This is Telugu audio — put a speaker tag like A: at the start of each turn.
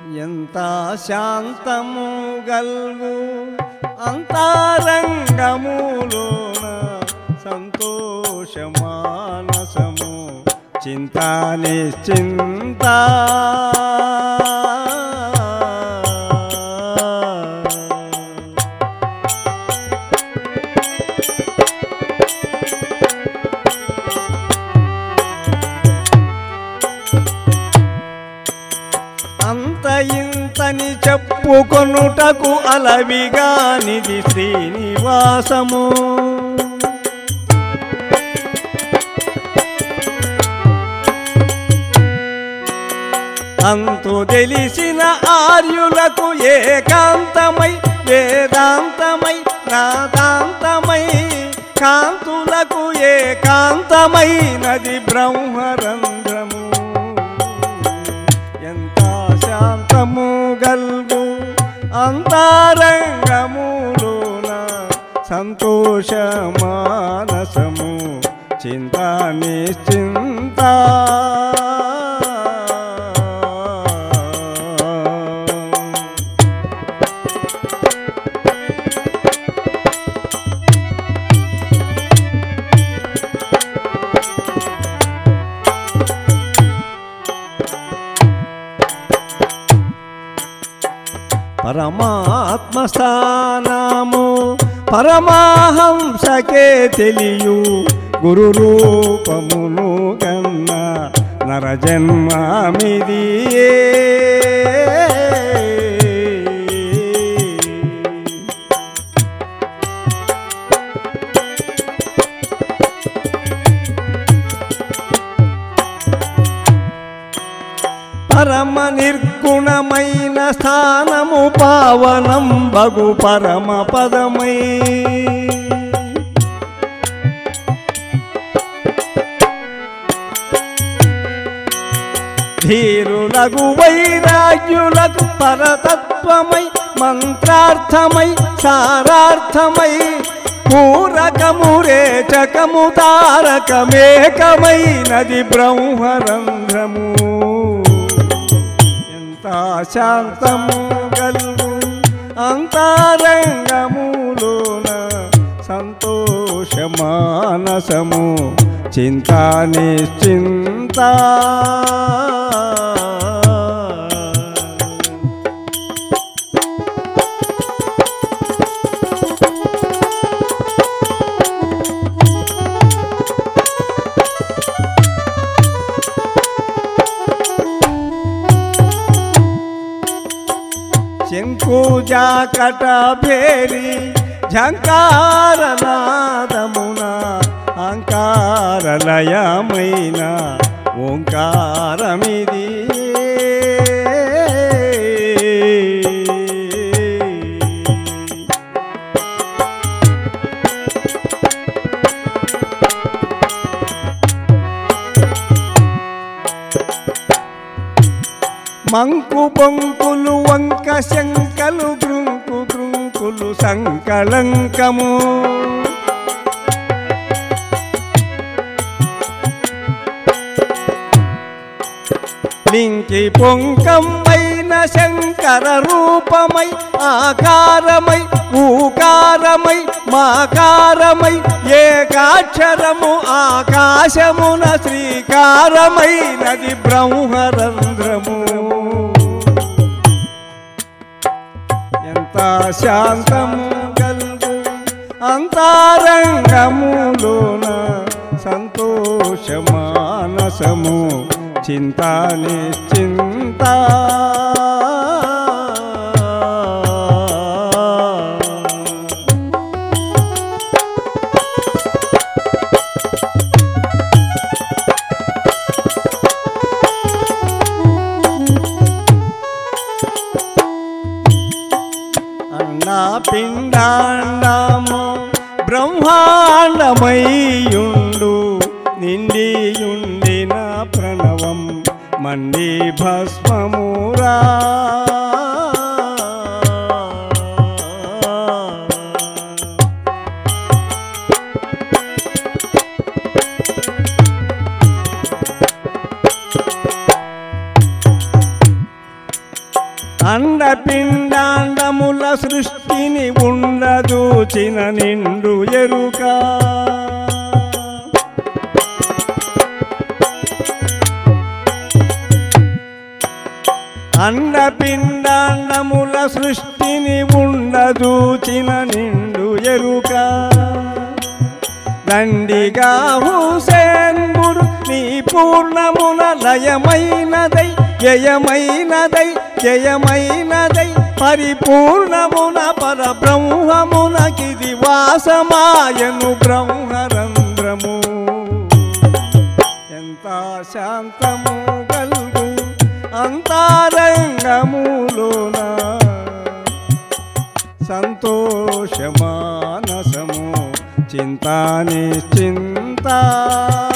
A: ఎంత శాంతము గల్గు అంతరంగములోన సంతోష మానసము చింత నిశ్చింత అంత ఇంతని చెప్పుకొనుటకు అలవిగానిది శ్రీనివాసము అంతు తెలిసిన ఆర్యులకు ఏకాంతమై వేదాంతమై నాదాంతమై కాంతులకు ఏకాంతమైనది బ్రహ్మరంధ్రము ఎంత శాంతము గల్గు అంతరంగములోన సంతోష మానసము చింత నిశ్చింత పరమాత్మ స్థానము పరమాహంసకే తెలియు గురు రూపమును కన్న నరజన్మామిదియే పరమ నిర్గుణమైన స్థానము పావనం బగు పరమ పదమై ధీరులకు వైరాగ్యులకు పరతత్వమై మంత్రార్థమై సారార్థమై పూరకము రేచకము తారకమేకమైనది బ్రహ్మరంధ్రము ఎంత శాంతము గల్గు అంతరంగములోన సంతోష మానసము చింత నిశ్చింత శంకుజాకట భేరి ఝంకారనాదమున అంకారలయమైన ఓంకారమిది మంకు బొంకులు వంక శంకలు గృంకు గృంకులు సంకళంకము లింకి పొంకమైన శంకర రూపమై ఆకారమై ఊకారమై మాకారమై ఏకాక్షరము ఆకాశమున శ్రీకారమైనది బ్రహ్మరంధ్రము ఎంత శాంతము గల్గు అంతరంగములోన సంతోష మానసము చింత నిశ్చింత అన్నా పిండాండము బ్రహ్మాండమయ్యుండు నిండియుండిన ప్రణవం మండి భస్మమురా అండపిండాండముల సృష్టిని ఉండదూచిన నిండు ఎరుక అండపిండాండముల సృష్టిని ఉండదూచిన నిండు ఎరుక దండిగా హుసేన్ గురు నీ పూర్ణమున లయమైనదై జయమైనదై జయమైనదై పరిపూర్ణమున పర బ్రహ్మమునకిది వాసమాయను బ్రహ్మరంధ్రము ఎంత శాంతము గల్గు అంతరంగములోన సంతోషమానసము చింతా నిశ్చింత